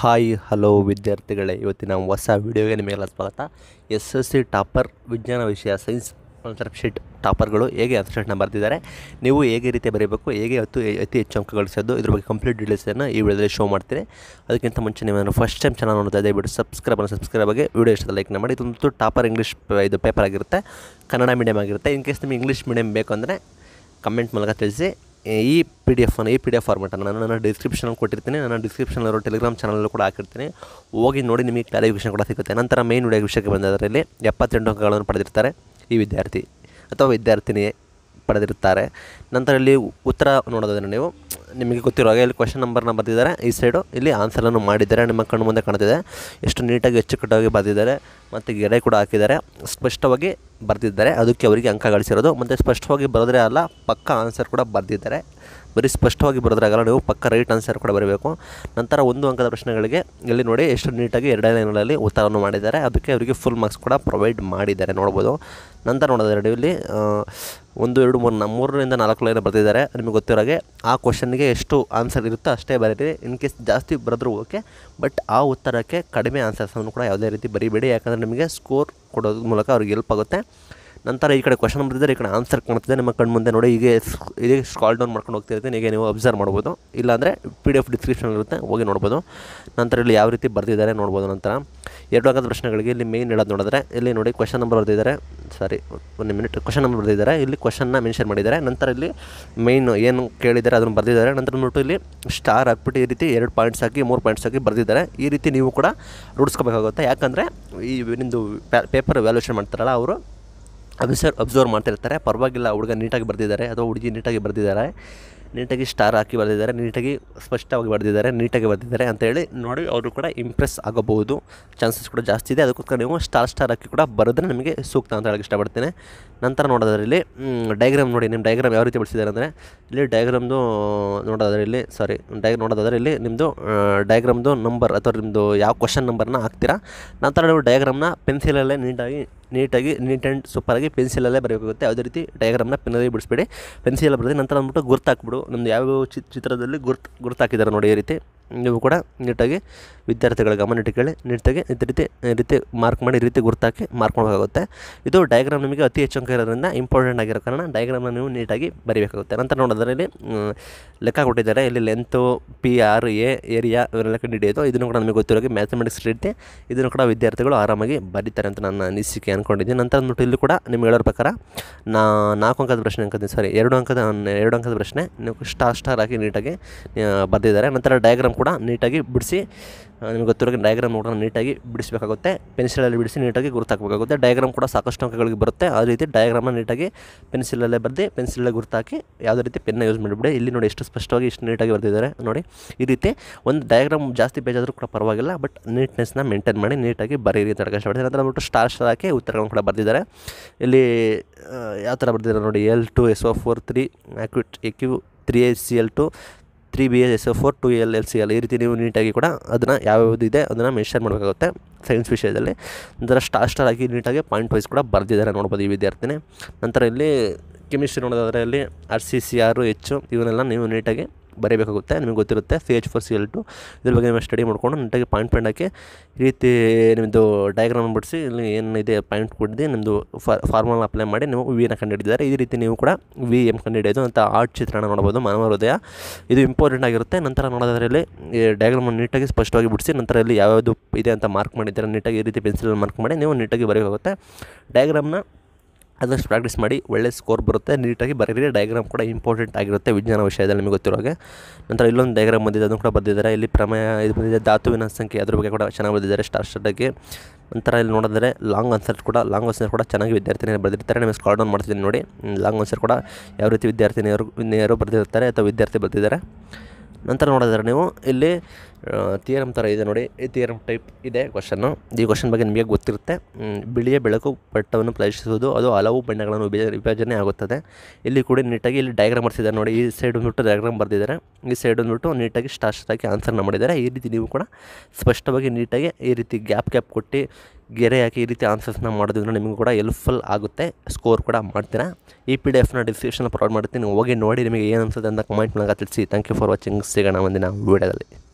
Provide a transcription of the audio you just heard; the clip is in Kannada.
ಹಾಯ್ ಹಲೋ ವಿದ್ಯಾರ್ಥಿಗಳೇ ಇವತ್ತಿನ ಹೊಸ ವಿಡಿಯೋಗೆ ನಿಮಗೆಲ್ಲ ಸ್ವಾಗತ ಎಸ್ ಎಸ್ ಸಿ ಟಾಪರ್ ವಿಜ್ಞಾನ ವಿಷಯ ಸೈನ್ಸ್ ಕಾನ್ಸೆಪ್ಟ್ ಶೀಟ್ ಟಾಪರ್ಗಳು ಹೇಗೆ ಆನ್ಸರ್ ಶೀಟ್ನ ಬರೆದಿದ್ದಾರೆ ನೀವು ಹೇಗೆ ರೀತಿ ಬರೀಬೇಕು ಹೇಗೆ ಅತಿ ಅತಿ ಹೆಚ್ಚು ಅಂಕ ಗಳಿಸೋದು ಇದ್ರ ಬಗ್ಗೆ ಕಂಪ್ಲೀಟ್ ಡೀಟೇಲ್ಸನ್ನು ಈ ವಿಡಿಯೋದಲ್ಲಿ ಶೋ ಮಾಡ್ತೀನಿ ಅದಕ್ಕಿಂತ ಮುಂಚೆ ನೀವು ಫಸ್ಟ್ ಟೈಮ್ ಚಾನಲ್ ನೋಡ್ತಾ ದಯವಿಟ್ಟು ಸಬ್ಸ್ಕ್ರೈಬ್ ಅನ್ನೋ ಸಬ್ಸ್ಕ್ರೈಬ್ ಆಗಿ ವಿಡಿಯೋ ಇಷ್ಟ ಲೈಕ್ನ ಮಾಡಿ ಇದೊಂದು ಟಾಪರ್ ಇಂಗ್ಲೀಷ್ ಇದು ಪೇಪರ್ ಆಗಿರುತ್ತೆ ಕನ್ನಡ ಮೀಡಿಯಮ್ ಆಗಿರುತ್ತೆ ಇನ್ ಕೇಸ್ ನಿಮಗೆ ಇಂಗ್ಲೀಷ್ ಮೀಡಿಯಮ್ ಬೇಕು ಅಂದರೆ ಕಮೆಂಟ್ ಮೂಲಕ ತಿಳಿಸಿ ಈ ಪಿ ಡಿ ಎಫನ್ನು ಈ ಪಿ ಡಿ ಎಫ್ ಫಾರ್ಮೆಟನ್ನು ನಾನು ನನ್ನ ಡಿಸ್ಕ್ರಿಪ್ಷನಲ್ಲಿ ಕೊಟ್ಟಿರ್ತೀನಿ ನನ್ನ ಡಿಸ್ಕ್ರಿಪ್ಷನಲ್ಲಿರೋ ಟೆಲಿಗ್ರಾಮ್ ಚಾನಲ್ಲೂ ಕೂಡ ಹಾಕಿರ್ತೀನಿ ಹೋಗಿ ನೋಡಿ ನಿಮಗೆ ಕ್ಲಾರಿಫಿಕೇಷನ್ ಕೂಡ ಸಿಗುತ್ತೆ ನಂತರ ಮೇನ್ ವಿಡಿಯೋ ವಿಷಯಕ್ಕೆ ಬಂದದರಲ್ಲಿ ಎಪ್ಪತ್ತೆಂಟು ಅಂಕಗಳನ್ನು ಪಡೆದಿರ್ತಾರೆ ಈ ವಿದ್ಯಾರ್ಥಿ ಅಥವಾ ವಿದ್ಯಾರ್ಥಿನಿ ಪಡೆದಿರ್ತಾರೆ ನಂತರ ಇಲ್ಲಿ ಉತ್ತರ ನೋಡೋದಾದ್ರೆ ನೀವು ನಿಮಗೆ ಗೊತ್ತಿರೋ ಹಾಗೆ ಇಲ್ಲಿ ಕ್ವಶನ್ ನಂಬರ್ನ ಬರೆದಿದ್ದಾರೆ ಈ ಸೈಡು ಇಲ್ಲಿ ಆನ್ಸರನ್ನು ಮಾಡಿದ್ದಾರೆ ನಿಮ್ಮ ಕಣ್ಣು ಮುಂದೆ ಕಾಣ್ತಿದೆ ಎಷ್ಟು ನೀಟಾಗಿ ಅಚ್ಚುಕಟ್ಟಾಗಿ ಬರೆದಿದ್ದಾರೆ ಮತ್ತು ಗೆರೆ ಕೂಡ ಹಾಕಿದ್ದಾರೆ ಸ್ಪಷ್ಟವಾಗಿ ಬರೆದಿದ್ದಾರೆ ಅದಕ್ಕೆ ಅವರಿಗೆ ಅಂಕ ಗಳಿಸಿರೋದು ಮತ್ತು ಸ್ಪಷ್ಟವಾಗಿ ಬರೆದ್ರೆ ಅಲ್ಲ ಪಕ್ಕ ಆನ್ಸರ್ ಕೂಡ ಬರೆದಿದ್ದಾರೆ ಬರೀ ಸ್ಪಷ್ಟವಾಗಿ ಬರೆದ್ರಾಗಲ್ಲ ನೀವು ಪಕ್ಕ ರೈಟ್ ಆನ್ಸರ್ ಕೂಡ ಬರಬೇಕು ನಂತರ ಒಂದು ಅಂಕದ ಪ್ರಶ್ನೆಗಳಿಗೆ ಇಲ್ಲಿ ನೋಡಿ ಎಷ್ಟು ನೀಟಾಗಿ ಎರಡೇ ಲೈನ್ಗಳಲ್ಲಿ ಉತ್ತರವನ್ನು ಮಾಡಿದ್ದಾರೆ ಅದಕ್ಕೆ ಅವರಿಗೆ ಫುಲ್ ಮಾರ್ಕ್ಸ್ ಕೂಡ ಪ್ರೊವೈಡ್ ಮಾಡಿದ್ದಾರೆ ನೋಡ್ಬೋದು ನಂತರ ನೋಡೋದಾದ್ರೆ ಇಲ್ಲಿ ಆ, ಒಂದು ಎರಡು ಮೂರು ನ ಮೂರರಿಂದ ನಾಲ್ಕು ಲೈನ್ ಬರೆದಿದ್ದಾರೆ ನಿಮಗೆ ಗೊತ್ತಿರೋಗೆ ಆ ಕ್ವಶನ್ಗೆ ಎಷ್ಟು ಆನ್ಸರ್ ಇರುತ್ತೋ ಅಷ್ಟೇ ಬರೀರಿ ಇನ್ ಕೇಸ್ ಜಾಸ್ತಿ ಬರೆದ್ರೂ ಓಕೆ ಬಟ್ ಆ ಉತ್ತರಕ್ಕೆ ಕಡಿಮೆ ಆನ್ಸರ್ಸನ್ನು ಕೂಡ ಯಾವುದೇ ರೀತಿ ಬರೀಬೇಡಿ ಯಾಕಂದರೆ ನಿಮಗೆ ಸ್ಕೋರ್ ಕೊಡೋದ್ರ ಮೂಲಕ ಅವ್ರಿಗೆ ಹೆಲ್ಪ್ ಆಗುತ್ತೆ ನಂತರ ಈ ಕಡೆ ಕ್ವಶನ್ ಬರೆದಿದ್ದಾರೆ ಈ ಕಡೆ ಆನ್ಸರ್ ಕಾಣ್ತಿದೆ ನಿಮ್ಮ ಕಣ್ಣು ಮುಂದೆ ನೋಡಿ ಹೀಗೆ ಸ್- ಹೀಗೆ ಸ್ಕಾಲ್ ಡೌನ್ ಮಾಡ್ಕೊಂಡು ಹೋಗ್ತಿರ್ತೀನಿ ಹೀಗೆ ನೀವು ಅಬ್ಸರ್ವ್ ಮಾಡ್ಬೋದು ಇಲ್ಲಾಂದರೆ ಪಿ ಡಿ ಎಫ್ ಡಿಸ್ಕ್ರಿಪ್ಷನ್ ಇರುತ್ತೆ ಹೋಗಿ ನೋಡ್ಬೋದು ನಂತರ ಇಲ್ಲಿ ಯಾವ ರೀತಿ ಬರೆದಿದ್ದಾರೆ ನೋಡ್ಬೋದು ನಂತರ ಎರಡು ಅಂಕದ ಪ್ರಶ್ನೆಗಳಿಗೆ ಇಲ್ಲಿ ಮೇನ್ ಹೇಳೋದು ನೋಡಿದ್ರೆ ಇಲ್ಲಿ ನೋಡಿ ಕ್ವಶನ್ ನಂಬರ್ ಬರೆದಿದ್ದಾರೆ ಸಾರಿ ಒಂದು ಮಿನಿಟ್ ಕ್ವಶನ್ ನಂಬರ್ ಬರೆದಿದ್ದಾರೆ ಇಲ್ಲಿ ಕ್ವಶನ್ನ ಮೆನ್ಷನ್ ಮಾಡಿದ್ದಾರೆ ನಂತರ ಇಲ್ಲಿ ಮೇಯ್ನ್ ಏನು ಕೇಳಿದ್ದಾರೆ ಅದನ್ನು ಬರೆದಿದ್ದಾರೆ ನಂತರ ನೋಟು ಇಲ್ಲಿ ಸ್ಟಾರ್ ಹಾಕ್ಬಿಟ್ಟು ಈ ರೀತಿ ಎರಡು ಪಾಯಿಂಟ್ಸ್ ಹಾಕಿ ಮೂರು ಪಾಯಿಂಟ್ಸ್ ಹಾಕಿ ಬರೆದಿದ್ದಾರೆ ಈ ರೀತಿ ನೀವು ಕೂಡ ರೂಢಿಸ್ಕೋಬೇಕಾಗುತ್ತೆ ಯಾಕಂದರೆ ಈ ನಿಮ್ಮದು ಪೇಪರ್ ವ್ಯಾಲ್ಯೂಷನ್ ಮಾಡ್ತಾರಲ್ಲ ಅವರು ಅಬ್ಸರ್ವ್ ಅಬ್ಸರ್ವ್ ಮಾಡ್ತಿರ್ತಾರೆ ಪರವಾಗಿಲ್ಲ ಹುಡುಗ ನೀಟಾಗಿ ಬರೆದಿದ್ದಾರೆ ಅಥವಾ ಹುಡುಗಿ ನೀಟಾಗಿ ಬರೆದಿದ್ದಾರೆ ನೀಟಾಗಿ ಸ್ಟಾರ್ ಹಾಕಿ ಬರೆದಿದ್ದಾರೆ ನೀಟಾಗಿ ಸ್ಪಷ್ಟವಾಗಿ ಬರೆದಿದ್ದಾರೆ ನೀಟಾಗಿ ಬರೆದಿದ್ದಾರೆ ಅಂತೇಳಿ ನೋಡಿ ಅವರು ಕೂಡ ಇಂಪ್ರೆಸ್ ಆಗಬಹುದು ಚಾನ್ಸಸ್ ಕೂಡ ಜಾಸ್ತಿ ಇದೆ ಅದಕ್ಕೋಸ್ಕರ ನೀವು ಸ್ಟಾರ್ ಸ್ಟಾರ್ ಹಾಕಿ ಕೂಡ ಬರೆದ್ರೆ ನಿಮಗೆ ಸೂಕ್ತ ಅಂತ ಹೇಳಕ್ಕೆ ಇಷ್ಟಪಡ್ತೀನಿ ನಂತರ ನೋಡೋದಾದ್ರೆ ಇಲ್ಲಿ ಡಯಾಗ್ರಾಮ್ ನೋಡಿ ನಿಮ್ಮ ಡಯಾಗ್ರಾಮ್ ಯಾವ ರೀತಿ ಬಳಸಿದ್ದಾರೆ ಅಂದರೆ ಇಲ್ಲಿ ಡಯಾಗ್ರಾಮ್ದು ನೋಡೋದಾದ್ರೆ ಇಲ್ಲಿ ಸಾರಿ ಡಯ ನೋಡೋದಾದ್ರೆ ಇಲ್ಲಿ ನಿಮ್ಮದು ಡಯಾಗ್ರಾಮ್ದು ನಂಬರ್ ಅಥವಾ ನಿಮ್ಮದು ಯಾವ ಕ್ವಶನ್ ನಂಬರ್ನ ಹಾಕ್ತೀರಾ ನಂತರ ನೀವು ಡಯಾಗ್ರಾಮ್ನ ಪೆನ್ಸಿಲಲ್ಲೇ ನೀಟಾಗಿ ನೀಟಾಗಿ ನೀಟ್ ಆ್ಯಂಡ್ ಸೂಪರಾಗಿ ಪೆನ್ಸಿಲಲ್ಲೇ ಬರೆಯಬೇಕಾಗುತ್ತೆ ಯಾವುದೇ ರೀತಿ ಡಯಾಗ್ರಾಮ್ನ ಪೆನ್ನಲ್ಲಿ ಬಿಡಿಸ್ಬೇಡಿ ಪೆನ್ಸಿಲ್ ಬರೆದು ನಂತರ ಅಂದ್ಬಿಟ್ಟು ಗುರ್ತು ಹಾಕ್ಬಿಡು ನಮ್ದು ಯಾವ್ಯಾವ ಚಿ- ಚಿತ್ರದಲ್ಲಿ ಗುರ್ತು ಗುರ್ತು ಹಾಕಿದ್ದಾರೆ ನೋಡಿ ಈ ರೀತಿ ನೀವು ಕೂಡ ನೀಟಾಗಿ ವಿದ್ಯಾರ್ಥಿಗಳ ಗಮನ ಇಟ್ಟುಕೊಳ್ಳಿ ನೀಟಾಗಿ ಇದೇ ರೀತಿ ಈ ರೀತಿ ಮಾರ್ಕ್ ಮಾಡಿ ಈ ರೀತಿ ಗುರ್ತು ಹಾಕಿ ಮಾರ್ಕ್ ಮಾಡಬೇಕಾಗುತ್ತೆ ಇದು ಡಯಾಗ್ರಾಮ್ ನಿಮಗೆ ಅತಿ ಹೆಚ್ಚು ಅಂಕ ಇರೋದ್ರಿಂದ ಇಂಪಾರ್ಟೆಂಟ್ ಆಗಿರೋ ಕಾರಣ ಡಯಾಗ್ರಾಮ್ನ ನೀವು ನೀಟಾಗಿ ಬರೀಬೇಕಾಗುತ್ತೆ ನಂತರ ನೋಡೋದ್ರೆ ಇಲ್ಲಿ ಮ್, ಲೆಕ್ಕ ಕೊಟ್ಟಿದ್ದಾರೆ ಇಲ್ಲಿ length P R A area ಇವನ್ನೆಲ್ಲ ಕಂಡುಹಿಡಿಯೋದು ಇದನ್ನು ಕೂಡ ನಮಗೆ ಗೊತ್ತಿರೋಗೆ ಮ್ಯಾಥಮೆಟಿಕ್ಸ್ ರೀತಿ ಇದನ್ನು ಕೂಡ ವಿದ್ಯಾರ್ಥಿಗಳು ಆರಾಮಾಗಿ ಬರೀತಾರೆ ಅಂತ ನನ್ನ ಅನಿಸಿಕೆ ಅಂದ್ಕೊಂಡಿದ್ದೀನಿ ನಂತರ ಅಂದ್ಬಿಟ್ಟು ಇಲ್ಲಿ ಕೂಡ ನಿಮ್ಗೆ ಹೇಳೋರ ಪ್ರಕಾರ ನಾ ನಾಲ್ಕು ಅಂಕದ ಪ್ರಶ್ನೆ ಅನ್ಕೋತೀನಿ ಸಾರಿ ಎರಡು ಅಂಕದ ಎರಡು ಅಂಕದ ಪ್ರಶ್ನೆ ನೀವು ಸ್ಟಾರ್ ಸ್ಟಾರ್ ಹಾಕಿ ನೀಟಾಗಿ ಆ, ಬರೆದಿದ್ದಾರೆ ನಂತರ ಡಯಾಗ್ರಾಮ್ ಕೂಡ ನೀಟಾಗಿ ಬಿಡಿಸಿ ಆ, ನಿಮ್ಗೆ ಗೊತ್ತಿರೋ ಡಯಾಗ್ರಾಮ್ ನೋಡೋಣ ನೀಟಾಗಿ ಬಿಡಿಸಬೇಕಾಗುತ್ತೆ ಪೆನ್ಸಿಲಲ್ಲಿ ಬಿಡಿಸಿ ನೀಟಾಗಿ ಗುರುತು ಹಾಕಬೇಕಾಗುತ್ತೆ ಡಯಾಗ್ರಾಮ್ ಕೂಡ ಸಾಕಷ್ಟು ಅಂಕಗಳಿಗೆ ಬರುತ್ತೆ ಅದೇ ರೀತಿ ಡಯಾಗ್ರಾಮ್ನ ನೀಟಾಗಿ ಪೆನ್ಸಿಲಲ್ಲೇ ಬರೆದು ಪೆನ್ಸಿಲಲ್ಲೇ ಗುರುತು ಹಾಕಿ ಯಾವುದೇ ರೀತಿ ಪೆನ್ನ ಯೂಸ್ ಮಾಡಿಬಿಡಿ ಇಲ್ಲಿ ನೋಡಿ ಎಷ್ಟು ಸ್ಪಷ್ಟವಾಗಿ ಇಷ್ಟು ನೀಟಾಗಿ ಬರೆದಿದ್ದಾರೆ ನೋಡಿ ಈ ರೀತಿ ಒಂದು ಡಯಾಗ್ರಾಮ್ ಜಾಸ್ತಿ ಪೇಜ್ ಆದರೂ ಕೂಡ ಪರವಾಗಿಲ್ಲ ಬಟ್ ನೀಟ್ನೆಸ್ನ ಮೇಂಟೈನ್ ಮಾಡಿ ನೀಟಾಗಿ ಬರೀರಿ ಅಂತ ಕಷ್ಟಪಡ್ತಾರೆ ನಂತರ ಅಂದ್ಬಿಟ್ಟು ಸ್ಟಾರ್ ಸ್ಟಾರ್ ಹಾಕಿ ಉತ್ತರಗಳನ್ನು ಕೂಡ ಬರೆದಿದ್ದಾರೆ ಇಲ್ಲಿ ಆ, ಯಾವ ಥರ ಬರೆದಿದ್ದಾರೆ ನೋಡಿ L two S O four three acquit A Q three A C L two three B S S four two L L C L ಈ ರೀತಿ ನೀವು ನೀಟಾಗಿ ಕೂಡ ಅದನ್ನು ಯಾವ್ಯಾವುದು ಇದೆ ಅದನ್ನು ಮೆನ್ಷನ್ ಮಾಡಬೇಕಾಗುತ್ತೆ ಸೈನ್ಸ್ ವಿಷಯದಲ್ಲಿ ನಂತರ ಸ್ಟಾರ್ ಸ್ಟಾರ್ ಹಾಕಿ ನೀಟಾಗಿ ಪಾಯಿಂಟ್ ವೈಸ್ ಕೂಡ ಬರೆದಿದ್ದಾರೆ ನೋಡ್ಬೋದು ಈ ವಿದ್ಯಾರ್ಥಿನಿ ನಂತರ ಇಲ್ಲಿ ಕೆಮಿಸ್ಟ್ರಿ ನೋಡೋದಾದ್ರೆ ಇಲ್ಲಿ ಆರ್ ಸಿ ಸಿ ಆರು ಹೆಚ್ಚು ಇವನ್ನೆಲ್ಲ ನೀವು ನೀಟಾಗಿ ಬರೀಬೇಕಾಗುತ್ತೆ ನಿಮಗೆ ಗೊತ್ತಿರುತ್ತೆ C H four C L two ಇದ್ರ ಬಗ್ಗೆ ನೀವು ಸ್ಟಡಿ ಮಾಡ್ಕೊಂಡು ನೀಟಾಗಿ ಪಾಯಿಂಟ್ ಪಾಯಿಂಟ್ ಹಾಕಿ ಈ ರೀತಿ ನಿಮ್ಮದು ಡಯಾಗ್ರಾಮ್ ಬಿಡಿಸಿ ಇಲ್ಲಿ ಏನಿದೆ ಪಾಯಿಂಟ್ ಕೊಟ್ಟು ನಿಮ್ಮದು ಫಾರ್ಮಲ್ ಅಪ್ಲೈ ಮಾಡಿ ನೀವು ವಿನ ಕಂಡುಹಿಡಿದಿದ್ದಾರೆ ಈ ರೀತಿ ನೀವು ಕೂಡ ವಿ ಎಮ್ ಕಂಡುಹಿಡಿಯೋದು ಅಂತ ಆರ್ಟ್ ಚಿತ್ರಣ ನೋಡ್ಬೋದು ಮಾನವ ಹೃದಯ ಇದು ಇಂಪಾರ್ಟೆಂಟ್ ಆಗಿರುತ್ತೆ ನಂತರ ನೋಡೋದ್ರಲ್ಲಿ ಈ ಡಯಾಗ್ರಾಮನ್ನು ನೀಟಾಗಿ ಸ್ಪಷ್ಟವಾಗಿ ಬಿಡಿಸಿ ನಂತರ ಇಲ್ಲಿ ಯಾವ್ಯಾವುದು ಇದೆ ಅಂತ ಮಾರ್ಕ್ ಮಾಡಿದ್ದಾರೆ ನೀಟಾಗಿ ಈ ರೀತಿ ಪೆನ್ಸಿಲಲ್ಲಿ ಮಾರ್ಕ್ ಮಾಡಿ ನೀವು ನೀಟಾಗಿ ಬರೆಯಬೇಕಾಗುತ್ತೆ ಡಯಾಗ್ರಾಮ್ನ ಅದಷ್ಟು ಪ್ರಾಕ್ಟೀಸ್ ಮಾಡಿ ಒಳ್ಳೆ ಸ್ಕೋರ್ ಬರುತ್ತೆ ನೀಟಾಗಿ ಬರೀರಿ ಡಯಾಗ್ರಾಮ್ ಕೂಡ ಇಂಪಾರ್ಟೆಂಟ್ ಆಗಿರುತ್ತೆ ವಿಜ್ಞಾನ ವಿಷಯದಲ್ಲಿ ನಿಮಗೆ ಗೊತ್ತಿರೋ ಹಾಗೆ ನಂತರ ಇಲ್ಲೊಂದು ಡಯಾಗ್ರಾಮ್ ಬಂದಿದೆ ಅದನ್ನು ಕೂಡ ಬರೆದಿದ್ದಾರೆ ಇಲ್ಲಿ ಪ್ರಮೇಯ ಇದು ಬಂದಿದೆ ಧಾತುವಿನ ಸಂಖ್ಯೆ ಅದ್ರ ಬಗ್ಗೆ ಕೂಡ ಚೆನ್ನಾಗಿ ಬರೆದಿದ್ದಾರೆ ಸ್ಟಾರ್ ಸ್ಟಾರ್ಟಾಗಿ ನಂತರ ಇಲ್ಲಿ ನೋಡಿದ್ರೆ ಲಾಂಗ್ ಆನ್ಸರ್ ಕೂಡ ಲಾಂಗ್ ಆನ್ಸರ್ ಕೂಡ ಚೆನ್ನಾಗಿ ವಿದ್ಯಾರ್ಥಿನಿಯರು ಬರೆದಿರ್ತಾರೆ ನಿಮಗೆ ಸ್ಕಾಲ್ ಡೌನ್ ಮಾಡ್ತೀನಿ ನೋಡಿ ಲಾಂಗ್ ಆನ್ಸರ್ ಕೂಡ ಯಾವ ರೀತಿ ವಿದ್ಯಾರ್ಥಿನಿಯರು ವಿದ್ಯಾರ್ಥಿನಿಯರು ಬರೆದಿರ್ತಾರೆ ಅಥವಾ ವಿದ್ಯಾರ್ಥಿ ಬರೆದಿದ್ದಾರೆ ನಂತರ ನೋಡಿದ್ರೆ ನೀವು ಇಲ್ಲಿ ಥಿಯರಮ್ ಥರ ಇದೆ ನೋಡಿ ಈ ಥಿಯರಮ್ ಟೈಪ್ ಇದೆ ಕ್ವಶನ್ನು ಈ ಕ್ವಶನ್ ಬಗ್ಗೆ ನಿಮಗೆ ಗೊತ್ತಿರುತ್ತೆ ಮ್, ಬಿಳಿಯ ಬೆಳಕು ಪಟ್ಟವನ್ನು ಪ್ರದರ್ಶಿಸುವುದು ಅದು ಹಲವು ಬಣ್ಣಗಳನ್ನು ವಿಭಜ ವಿಭಜನೆ ಆಗುತ್ತದೆ ಇಲ್ಲಿ ಕೂಡ ನೀಟಾಗಿ ಇಲ್ಲಿ ಡಯಾಗ್ರಾಮ್ ಬರ್ತಿದ್ದಾರೆ ನೋಡಿ ಈ ಸೈಡ್ ಬಂದ್ಬಿಟ್ಟು ಡಯಾಗ್ರಾಮ್ ಬರೆದಿದ್ದಾರೆ ಈ ಸೈಡ್ ಬಂದ್ಬಿಟ್ಟು ನೀಟಾಗಿ ಸ್ಟಾರ್ ಹಾಕಿ ಆನ್ಸರ್ನ ಮಾಡಿದ್ದಾರೆ ಈ ರೀತಿ ನೀವು ಕೂಡ ಸ್ಪಷ್ಟವಾಗಿ ನೀಟಾಗಿ ಈ ರೀತಿ ಗ್ಯಾಪ್ ಗ್ಯಾಪ್ ಕೊಟ್ಟು ಗೆರೆ ಹಾಕಿ ಈ ರೀತಿ ಆನ್ಸರ್ಸ್ನ ಮಾಡೋದ್ರಿಂದ ನಿಮಗೂ ಕೂಡ ಹೆಲ್ಪ್ಫುಲ್ ಆಗುತ್ತೆ ಸ್ಕೋರ್ ಕೂಡ ಮಾಡ್ತೀರಾ ಈ ಪಿ ಡಿ ಎಫ್ನ ಡಿಸ್ಕ್ರಿಪ್ಷನ್ ಪ್ರೊವೈಡ್ ಮಾಡ್ತೀನಿ ಹೋಗಿ ನೋಡಿ ನಿಮಗೆ ಏನು ಅನ್ಸುತ್ತೆ ಅಂತ ಕಮೆಂಟ್ ಮೂಲಕ ತಿಳಿಸಿ ಥ್ಯಾಂಕ್ ಯು ಫಾರ್ ವಾಚಿಂಗ್ ಸಿಗೋಣ ಒಂದಿನ ವೀಡಿಯೋದಲ್ಲಿ